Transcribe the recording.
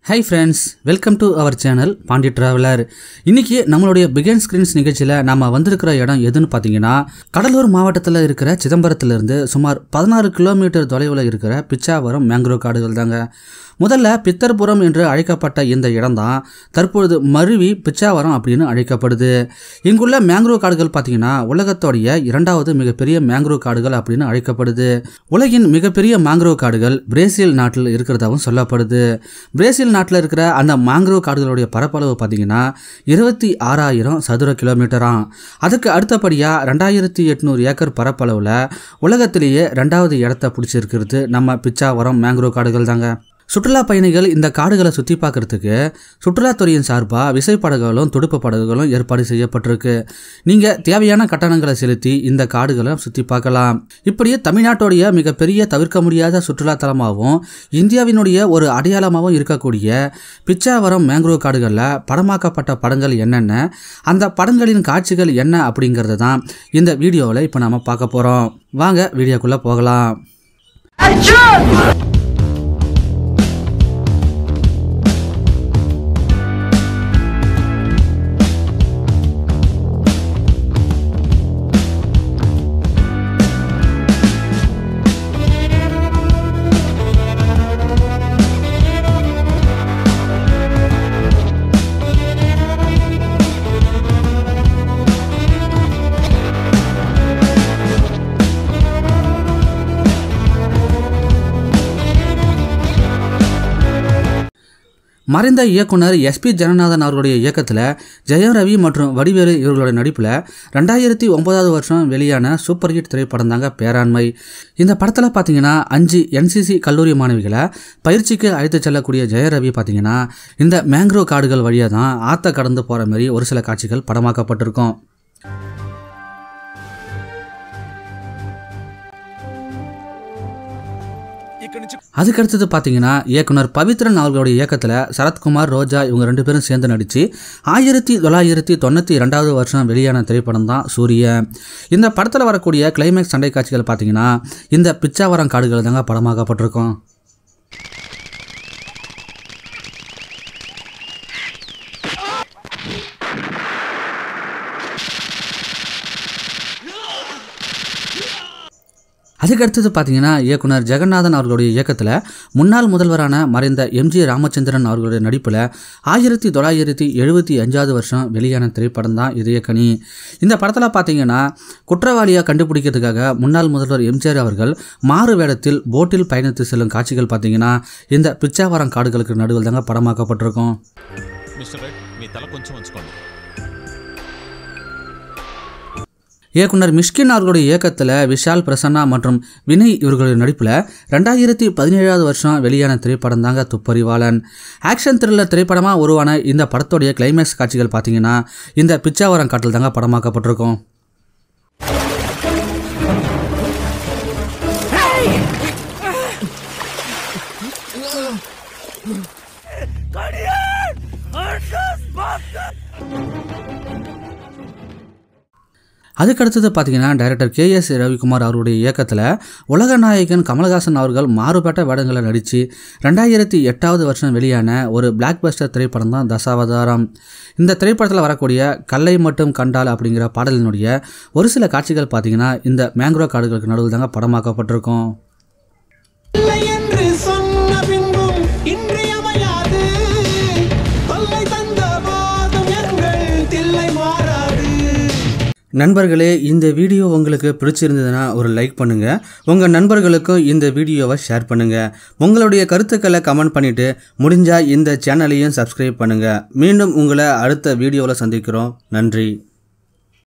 high friends welcome to our channel Pondy traveller இன்னைக்கு நம்மளுடைய begin screens நிகழ்ச்சியில் நம்ம வந்திருக்கிற இடம் எதுன்னு பார்த்தீங்கன்னா கடலூர் மாவட்டத்தில் இருக்கிற சிதம்பரத்திலிருந்து சுமார் பதினாறு கிலோமீட்டர் தொலைவில் இருக்கிற பிச்சாவரம் மேங்க்ரோவ் காடுகள் தாங்க முதல்ல பித்தர்புரம் என்று அழைக்கப்பட்ட இந்த இடம்தான் தற்பொழுது மருவி பிச்சாவரம் அப்படின்னு அழைக்கப்படுது இங்குள்ள மேங்க்ரோவ் காடுகள் பார்த்தீங்கன்னா உலகத்தோடைய இரண்டாவது மிகப்பெரிய மேங்க்ரோவ் காடுகள் அப்படின்னு அழைக்கப்படுது உலகின் மிகப்பெரிய மேங்க்ரோவ் காடுகள் பிரேசில் நாட்டில் இருக்கிறதாகவும் சொல்லப்படுது பிரேசில் நாட்டில் இருக்கிற அந்த மேங்க்ரோவ் காடுகளுடைய பரப்பளவு பார்த்தீங்கன்னா இருபத்தி ஆறாயிரம் சதுர கிலோமீட்டராம் அதுக்கு அடுத்தபடியாக ரெண்டாயிரத்தி எட்நூறு ஏக்கர் பரப்பளவில் உலகத்திலேயே ரெண்டாவது இடத்த பிடிச்சிருக்கிறது நம்ம பிச்சாவரம் மேங்க்ரோவ் காடுகள் தாங்க சுற்றுலா பயணிகள் இந்த காடுகளை சுற்றி பார்க்கறதுக்கு சுற்றுலாத்துறையின் சார்பாக விசைப்படகுகளும் துடுப்பு படகுகளும் ஏற்பாடு செய்யப்பட்டிருக்கு நீங்கள் தேவையான கட்டணங்களை செலுத்தி இந்த காடுகளை சுற்றி பார்க்கலாம் இப்படியே தமிழ்நாட்டுடைய மிகப்பெரிய தவிர்க்க முடியாத சுற்றுலாத்தலமாகவும் இந்தியாவினுடைய ஒரு அடையாளமாகவும் இருக்கக்கூடிய பிச்சாவரம் மேங்க்ரோவ் காடுகளில் படமாக்கப்பட்ட படங்கள் என்னென்ன அந்த படங்களின் காட்சிகள் என்ன அப்படிங்கிறது தான் இந்த வீடியோவில் இப்போ நம்ம பார்க்க போகிறோம் வாங்க வீடியோக்குள்ளே போகலாம் மறைந்த இயக்குனர் எஸ்பி ஜனநாதன் அவர்களுடைய இயக்கத்தில் ஜெயம் ரவி மற்றும் வடிவேலு இவர்களுடைய நடிப்பில் ரெண்டாயிரத்தி ஒன்பதாவது வருஷம் வெளியான சூப்பர் ஹிட் திரைப்படம் தாங்க பேராண்மை இந்த படத்தில் பார்த்தீங்கன்னா அஞ்சு என்சிசி கல்லூரி மாணவிகளை பயிற்சிக்கு அழைத்து செல்லக்கூடிய ஜெய ரவி பார்த்தீங்கன்னா இந்த மேங்க்ரோவ் காடுகள் வழியாக தான் ஆற்ற கடந்து போகிற மாதிரி ஒரு சில காட்சிகள் படமாக்கப்பட்டிருக்கும் அதுக்கடுத்தது பார்த்தீங்கன்னா இயக்குனர் பவித்ரன் அவர்களுடைய இயக்கத்தில் சரத்குமார் ரோஜா இவங்க ரெண்டு பேரும் சேர்ந்து நடித்து ஆயிரத்தி தொள்ளாயிரத்தி தொண்ணூற்றி ரெண்டாவது வருஷம் வெளியான திரைப்படம் தான் சூரிய இந்த படத்தில் வரக்கூடிய கிளைமேக்ஸ் சண்டை காட்சிகள் பார்த்தீங்கன்னா இந்த பிச்சாவரம் காடுகள் தாங்க படமாக்கப்பட்டிருக்கும் அதுக்கடுத்தது பார்த்தீங்கன்னா இயக்குனர் ஜெகநாதன் அவர்களுடைய இயக்கத்தில் முன்னாள் முதல்வரான மறைந்த எம்ஜி ராமச்சந்திரன் அவர்களுடைய நடிப்பில் ஆயிரத்தி தொள்ளாயிரத்தி எழுபத்தி அஞ்சாவது வருஷம் வெளியான திரைப்படம் தான் இதயக்கனி இந்த படத்தில் பார்த்தீங்கன்னா குற்றவாளியாக கண்டுபிடிக்கிறதுக்காக முன்னாள் முதல்வர் எம்ஜிஆர் அவர்கள் மாறு வேடத்தில் போட்டில் பயணித்து செல்லும் காட்சிகள் பார்த்தீங்கன்னா இந்த பிச்சாவரம் காடுகளுக்கு நடுவில் தாங்க படமாக்கப்பட்டிருக்கும் మిస్టర్ రెడ్ మీ తల కొంచెం ఉంచుకోండి இயக்குனர் மிஷ்கின் அவர்களுடைய இயக்கத்தில் விஷால் பிரசன்னா மற்றும் வினய் இவர்களுடைய நடிப்பில் ரெண்டாயிரத்தி பதினேழாவது வருஷம் வெளியான திரைப்படம் தாங்க துப்பறிவாளன் ஆக்ஷன் த்ரில்லர் திரைப்படமாக உருவான இந்த படத்துடைய கிளைமேக்ஸ் காட்சிகள் பார்த்தீங்கன்னா இந்த பிச்சாவரம் காட்டில் தாங்க படமாக்கப்பட்டிருக்கும் அதுக்கடுத்தது பார்த்தீங்கன்னா டைரக்டர் கே எஸ் ரவிக்குமார் அவருடைய இயக்கத்தில் உலக நாயகன் கமலஹாசன் அவர்கள் மாறுபட்ட வேடங்களை நடித்து ரெண்டாயிரத்தி எட்டாவது வருஷம் வெளியான ஒரு பிளாக் பஸ்டர் திரைப்படம் தான் தசாவதாரம் இந்த திரைப்படத்தில் வரக்கூடிய கல்லை மட்டும் கண்டால் அப்படிங்கிற பாடலினுடைய ஒரு சில காட்சிகள் பார்த்தீங்கன்னா இந்த மேங்க்ரோவ் காடுகளுக்கு நடுவில் தாங்க படமாக்கப்பட்டிருக்கும் இல்லை என்று சொன்ன பின்பும் இன்றியமையாது தொல்லை தந்த போதும் எங்கள் தில்லை மாறாது நண்பர்களே இந்த வீடியோ உங்களுக்கு பிடிச்சிருந்ததுன்னா ஒரு லைக் பண்ணுங்கள் உங்கள் நண்பர்களுக்கும் இந்த வீடியோவை ஷேர் பண்ணுங்கள் உங்களுடைய கருத்துக்களை கமெண்ட் பண்ணிவிட்டு முடிஞ்சால் இந்த சேனலையும் சப்ஸ்கிரைப் பண்ணுங்கள் மீண்டும் உங்களை அடுத்த வீடியோவில் சந்திக்கிறோம் நன்றி